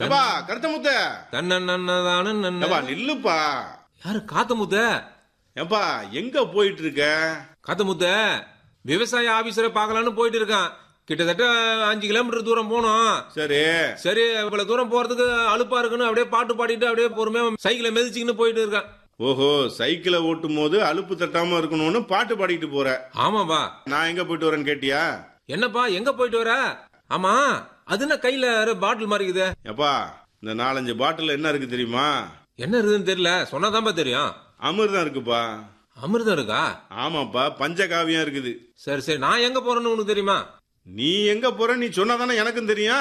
ஏப்பா கருத்த முத்த தன்னதான ஏப்பா நில்லுப்பா யாரு காத்த முத்த ஏப்பா எங்க போயிட்டு இருக்க காத்த முத்த விவசாய ஆபீசரை பார்க்கலான்னு போயிட்டு இருக்கான் கிட்டத்தட்ட அஞ்சு கிலோமீட்டர் தூரம் போனோம் சரி சரி இவ்வளவு தூரம் போறதுக்கு அலுப்பா இருக்குன்னு அப்படியே பாட்டு பாடிட்டு அப்படியே பொறுமையா சைக்கிளை மிதிச்சுக்கின்னு போயிட்டு இருக்கான் ஓஹோ சைக்கிளை ஓட்டும் போது அலுப்பு தட்டாம இருக்கணும்னு பாட்டு பாடிட்டு போற ஆமாப்பா நான் எங்க போயிட்டு வரேன்னு கேட்டியா என்னப்பா எங்க போயிட்டு வர ஆமா அது என்ன கையில பாட்டில் மாதிரி இருக்குது ஏப்பா இந்த நாலஞ்சு பாட்டில் என்ன இருக்கு தெரியுமா என்ன இருக்குதுன்னு தெரியல சொன்னாதான்ப்பா தெரியும் அமிர்தம் இருக்குப்பா அமிர்தம் இருக்கா ஆமாப்பா பஞ்சகாவியம் இருக்குது சரி சரி நான் எங்க போறேன்னு உனக்கு தெரியுமா நீ எங்க போற நீ சொன்னாதானே எனக்கும் தெரியும்